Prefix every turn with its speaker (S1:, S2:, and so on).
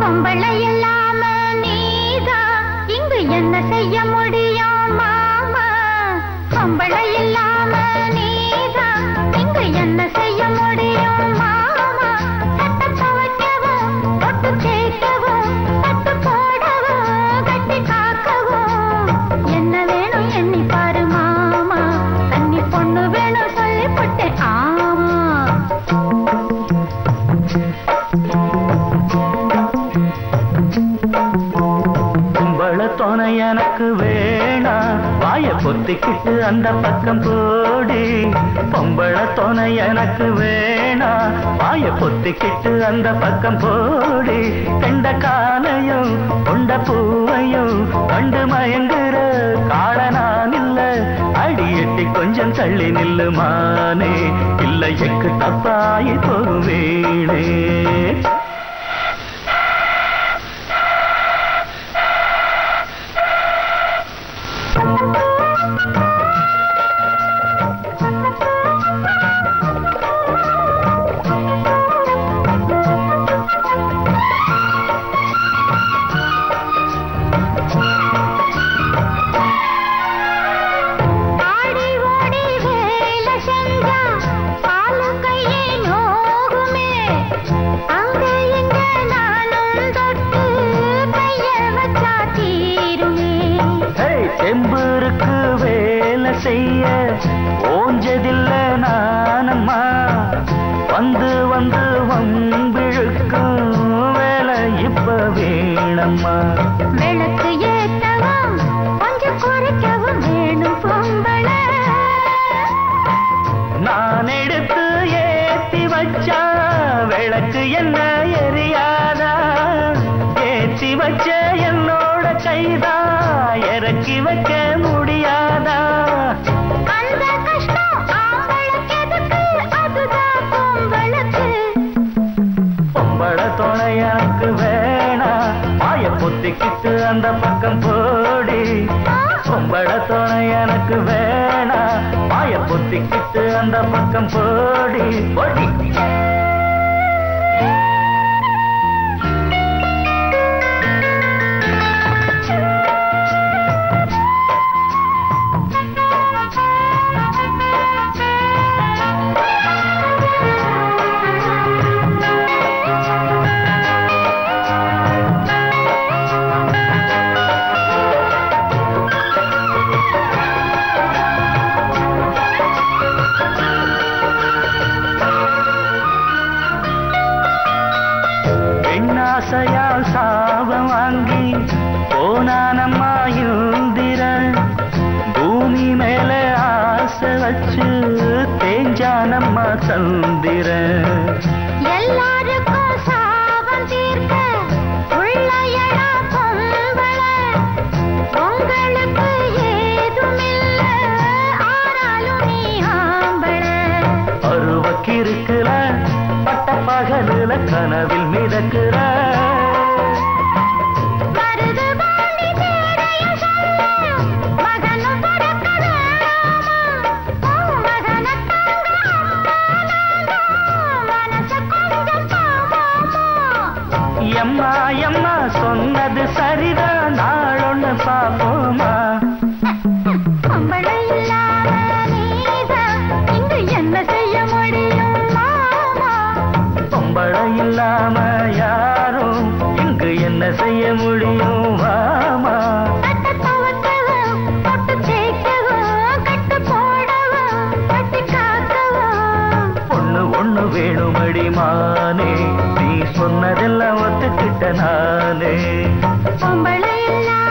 S1: பொம்பளை இல்லாம நீதான் இங்கு என்ன செய்ய முடியும் மாமா பொம்பளை இல்லாம நீதான் இங்கு என்ன செய்ய முடியும் மாமா சட்டை துவைக்கவும் பொட்டு தேய்க்கவும் பட்டு போடவும் கட்டி காக்கவும் என்ன வேணும் எண்ணி பாரு மாமா கன்னி பொண்ணு வேணும் சொல்லிவிட்டேன் ஆமா
S2: கும்பள துணை எனக்கு வேணாம் வாய பொத்திக்கிட்டு அந்த பக்கம் போடி பொம்பள துணை எனக்கு வேணாம் வாய பொத்திக்கிட்டு அந்த பக்கம் போடி கண்ட காலையும் கொண்ட பூவையும் கண்டு மயங்குற காள நான் இல்ல அடி எட்டி கொஞ்சம் தள்ளி நில்லுமானே இல்லை எக்கு தப்பாயி பொறுவேணே
S1: ஆடி ஓடி வேலை செஞ்சா காலு கையே நோகுமே அங்க இங்க நானும் தொட்டு கைய வச்சா தீருமே
S2: ஹேய், செம்பருக்கு வேலை செய்ய ஓஞ்சதில்ல நானம்மா வந்து வந்து வம்பிழுக்கும் வேலை இப்ப வேணம்மா
S1: விளக்கு ஏற்றவும் கொஞ்சம் குறைக்கவும் வேணும் பொம்பளை
S2: நான் எடுத்து ஏத்தி வச்சா விளக்கு என்ன எரியாதா ஏத்தி வச்ச என்னோட கைதா இறக்கி வைக்க முடியாதா
S1: அந்த கஷ்டம் ஆம்பளுக்கு எதுக்கு அதுதான் பொம்பளுக்கு
S2: பொம்பள துணை எனக்கு வேணா மாய பொத்திக்கிட்டு அந்த பக்கம் போடி பொம்பள துணை எனக்கு வேணா மாய பொத்திக்கிட்டு அந்த பக்கம் போடி போடி பெண்ணாசையால் சாபம் வாங்கி போனானம்மா இந்திரன் பூமி மேல ஆசை வச்சு தேஞ்சானம்மா சந்திரன்
S1: எல்லாருக்கும் சாபம் தீர்க்க உள்ள எடா பொம்பளை உங்களுக்கு ஏதுமில்ல ஆனாலும் நீ ஆம்பளை
S2: அருவக்கிருக்கிற பட்ட பகலுல கனவில் மிதக்கிற
S1: மருது பாண்டி தேடையும் சொல்ல மகனும் பிறக்க வேணாமா உன் மகனை தாங்க மனச கொஞ்சம் தாமாமா
S2: எம்மா எம்மா சொன்னது சரிதான் நாளொன்னு பாப்போமா
S1: பொம்பளை இல்லாம நீதான் இங்கு என்ன செய்ய முடியும் மாமா
S2: பொம்பளை இல்லாம யாரும் இங்கு என்ன செய்ய முடியும் வாமா
S1: கட்ட துவக்கவும் பொட்டு தேய்க்கவும் கட்டு போடவும் கட்டி காக்கவும்
S2: பொண்ணு ஒண்ணு வேணுமடி மானே நீ சொன்னதெல்லாம் ஒத்துக்கிட்ட நானே
S1: பொம்பளை இல்லாம